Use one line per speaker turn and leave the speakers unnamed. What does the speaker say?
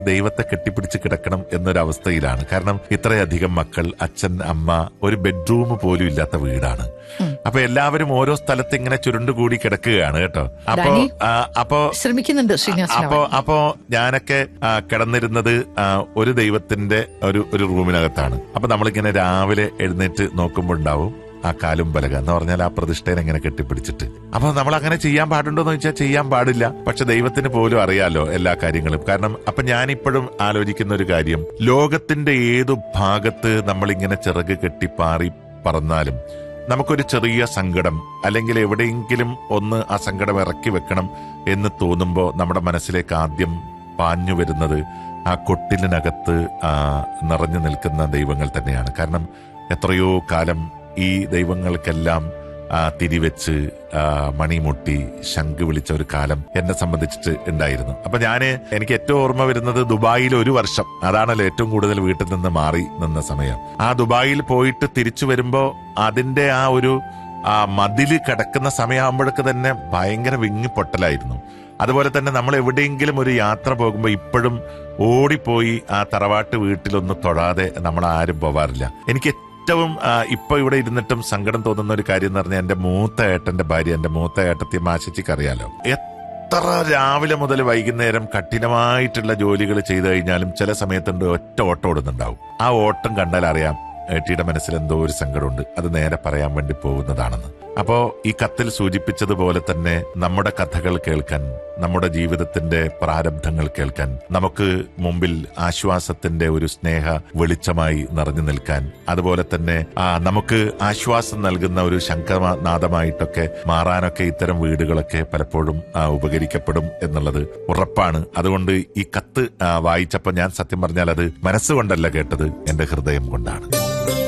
ദൈവത്തെ കെട്ടിപ്പിടിച്ച് കിടക്കണം എന്നൊരവസ്ഥയിലാണ് കാരണം ഇത്രയധികം മക്കൾ അച്ഛൻ അമ്മ ഒരു ബെഡ്റൂം പോലും ഇല്ലാത്ത വീടാണ് അപ്പൊ എല്ലാവരും ഓരോ സ്ഥലത്ത് ഇങ്ങനെ ചുരുണ്ടുകൂടി കിടക്കുകയാണ് കേട്ടോ അപ്പോ
ഡാനി?
ആ, അപ്പോ
ശ്രമിക്കുന്നുണ്ട് ശ്രീനിവാസൻ
അപ്പോ അപ്പോ ഞാനൊക്കെ ആ, കിടന്നിരുന്നത് ആ, ഒരു ദൈവത്തിന്റെ ഒരു ഒരു റൂമിനകത്താണ് അപ്പൊ നമ്മളിങ്ങനെ രാവിലെ എഴുന്നേറ്റ് നോക്കുമ്പോൾ ഉണ്ടാവും ആ കാലും ബലക എന്ന് പറഞ്ഞാൽ ആ പ്രതിഷ്ഠേനെ ഇങ്ങനെ കെട്ടിപ്പിടിച്ചിട്ട് അപ്പൊ നമ്മൾ അങ്ങനെ ചെയ്യാൻ പാടുണ്ടോ എന്ന് ചോദിച്ചാൽ ചെയ്യാൻ പാടില്ല പക്ഷെ ദൈവത്തിന് പോലും അറിയാലോ എല്ലാ കാര്യങ്ങളും കാരണം അപ്പൊ ഞാനിപ്പോഴും ആലോചിക്കുന്ന ഒരു കാര്യം ലോകത്തിന്റെ ഏതു ഭാഗത്ത് നമ്മളിങ്ങനെ ചിറക് കെട്ടി പാറി പറന്നാലും നമുക്കൊരു ചെറിയ സങ്കടം അല്ലെങ്കിൽ എവിടെയെങ്കിലും ഒന്ന് ആ സങ്കടം ഇറക്കി വെക്കണം എന്ന് തോന്നുമ്പോൾ നമ്മുടെ മനസ്സിലേക്ക് ആദ്യം പാഞ്ഞു വരുന്നത് ആ കൊട്ടിലിനകത്ത് ആ നിറഞ്ഞു നിൽക്കുന്ന ദൈവങ്ങൾ തന്നെയാണ് കാരണം എത്രയോ കാലം ഈ ദൈവങ്ങൾക്കെല്ലാം ആ, തിരിവെച്ച് ആ, മണിമുട്ടി ശംഖ് വിളിച്ച ഒരു കാലം എന്നെ സംബന്ധിച്ചിട്ട് ഉണ്ടായിരുന്നു അപ്പൊ ഞാന് എനിക്ക് ഏറ്റവും ഓർമ്മ വരുന്നത് ദുബായിൽ ഒരു വർഷം അതാണല്ലോ ഏറ്റവും കൂടുതൽ വീട്ടിൽ നിന്ന് മാറി നിന്ന സമയം ആ ദുബായിൽ പോയിട്ട് തിരിച്ചു വരുമ്പോ അതിന്റെ ആ ഒരു ആ മതില് കിടക്കുന്ന സമയമാകുമ്പോഴൊക്കെ തന്നെ ഭയങ്കര വിങ്ങിപ്പൊട്ടലായിരുന്നു അതുപോലെ തന്നെ നമ്മൾ എവിടെയെങ്കിലും ഒരു യാത്ര പോകുമ്പോൾ ഇപ്പോഴും ഓടിപ്പോയി ആ തറവാട്ട് വീട്ടിലൊന്ന് തൊഴാതെ നമ്മൾ ആരും പോവാറില്ല എനിക്ക് ഏറ്റവും ആ, ഇപ്പൊ ഇവിടെ ഇരുന്നിട്ടും സങ്കടം തോന്നുന്ന ഒരു കാര്യം എന്ന് പറഞ്ഞാൽ എന്റെ മൂത്ത ഏട്ടന്റെ ഭാര്യ എന്റെ മൂത്ത ഏട്ടത്തി മാശിച്ചിക്ക് അറിയാലോ എത്ര രാവിലെ മുതൽ വൈകുന്നേരം കഠിനമായിട്ടുള്ള ജോലികൾ ചെയ്തു കഴിഞ്ഞാലും ചില സമയത്തുണ്ട് ഒറ്റ ഓട്ടം ഓടുന്നുണ്ടാവും ആ ഓട്ടം കണ്ടാൽ അറിയാം ഏട്ടിയുടെ മനസ്സിൽ എന്തോ ഒരു സങ്കടമുണ്ട് അത് നേരെ പറയാൻ വേണ്ടി പോകുന്നതാണെന്ന് അപ്പോ ഈ കത്തിൽ സൂചിപ്പിച്ചതുപോലെ തന്നെ നമ്മുടെ കഥകൾ കേൾക്കാൻ നമ്മുടെ ജീവിതത്തിന്റെ പ്രാരബ്ധങ്ങൾ കേൾക്കാൻ നമുക്ക് മുമ്പിൽ ആശ്വാസത്തിന്റെ ഒരു സ്നേഹ വെളിച്ചമായി നിറഞ്ഞു നിൽക്കാൻ അതുപോലെ തന്നെ ആ നമുക്ക് ആശ്വാസം നൽകുന്ന ഒരു ശങ്കനാദമായിട്ടൊക്കെ മാറാനൊക്കെ ഇത്തരം വീടുകളൊക്കെ പലപ്പോഴും ആ, ഉപകരിക്കപ്പെടും എന്നുള്ളത് ഉറപ്പാണ് അതുകൊണ്ട് ഈ കത്ത് ആ, വായിച്ചപ്പോൾ ഞാൻ സത്യം പറഞ്ഞാൽ അത് മനസ്സുകൊണ്ടല്ല കേട്ടത് എന്റെ ഹൃദയം കൊണ്ടാണ്